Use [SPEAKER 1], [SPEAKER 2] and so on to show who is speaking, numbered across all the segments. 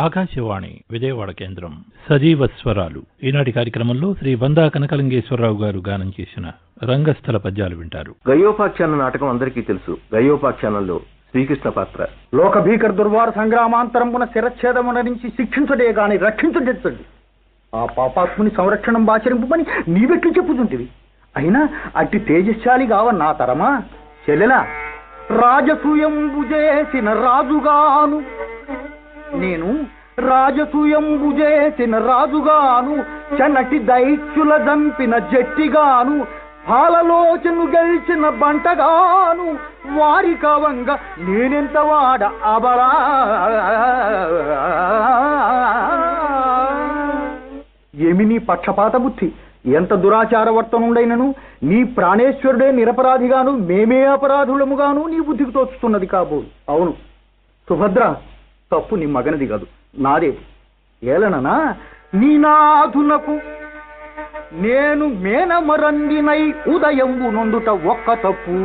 [SPEAKER 1] ఆకాశవాణి విజయవాడ కేంద్రం సజీవ స్వరాలు ఈనాటి కార్యక్రమంలో శ్రీ వందా కనకలింగేశ్వరరావు గారు గానం చేసిన రంగస్థల పద్యాలు వింటారు
[SPEAKER 2] గయోపాఖ్యాన నాటకం అందరికీ తెలుసు గయోపాఖ్యానంలో శ్రీకృష్ణ పాత్ర
[SPEAKER 3] లోక భీకర దుర్వార సంగ్రామాంతరమున శిరచ్ఛేదమున నుంచి శిక్షించుడే గాని రక్షించుడెత్తండి ఆ పాపాత్ముని సంరక్షణం బాచరింపమని నీవెట్లు చెప్పుతుంటివి అయినా అట్టి తేజస్శాలి కావ నా తరమా చెల్లెలా రాజసూయంబు చేసిన రాజుగాను నేను రాజసూయంబు చేసిన రాజుగాను చనటి దైత్యుల దంపిన జట్టిగాను పాలలోచను గెలిచిన బంటగాను వారి కవంగ నేనెంత వాడ అబలా ఏమి నీ పక్షపాత బుద్ధి ఎంత దురాచార వర్తనుండైనను నీ ప్రాణేశ్వరుడే నిరపరాధిగాను మేమే అపరాధులముగాను నీ బుద్ధికి తోచుతున్నది కాబోలు అవును సుభద్ర తప్పు నీ మగనిది కాదు నాదే ఏలననా నీ నాథునకు నేను మేనమరందినై ఉదయంబు నొందుట ఒక్క తప్పు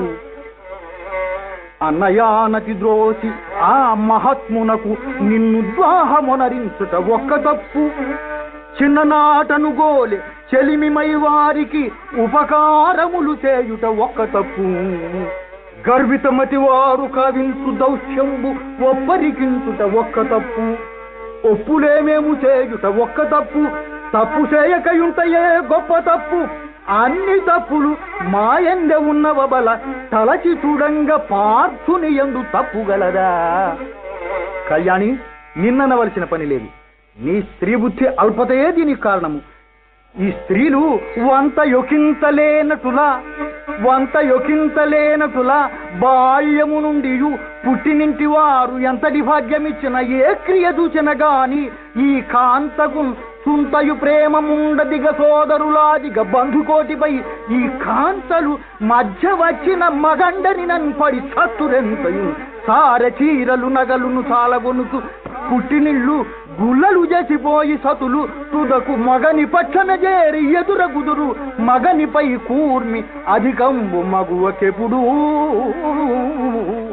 [SPEAKER 3] అన్నయానతి ద్రోసి ఆ మహాత్మునకు నిన్ను ద్వాహమునరించుట ఒక్క తప్పు చిన్ననాటను గోలె చెలిమిమై వారికి ఉపకారములు చేయుట ఒక్క తప్పు గర్వితమతి వారు కవించు దౌష్యంబు ఒప్పరికించుట ఒక్క తప్పు ఒప్పులేమేము చేయుట ఒక్క తప్పు తప్పు చేయకయుంటయే గొప్ప తప్పు అన్ని తప్పులు మాయందె ఉన్నవబల తలచి చూడంగా పార్థుని ఎందు తప్పు గలదా కళ్యాణి నిన్ననవలసిన పని లేదు నీ స్త్రీ బుద్ధి అల్పతయే దీనికి కారణము ఈ స్త్రీలు వంత యొకింతలేనటులా వంత యొకింతలేనటులా బాల్యము నుండి పుట్టినింటి వారు ఎంతటి భాగ్యమిచ్చిన ఏ క్రియ చూచిన గాని ఈ కాంతకు సుంతయు ప్రేమముండదిగ సోదరులాదిగ బంధుకోటిపై ఈ కాంతలు మధ్య వచ్చిన మగండని నన్ను పడి చత్తురెంతయు సార చీరలు నగలును చాలగొనుకు పుట్టినిళ్ళు గుల్లలు చేసిపోయి సతులు తుదకు మగని పక్షన చేరి ఎదుర గుదురు మగనిపై కూర్మి అధికంబు మగువకెప్పుడు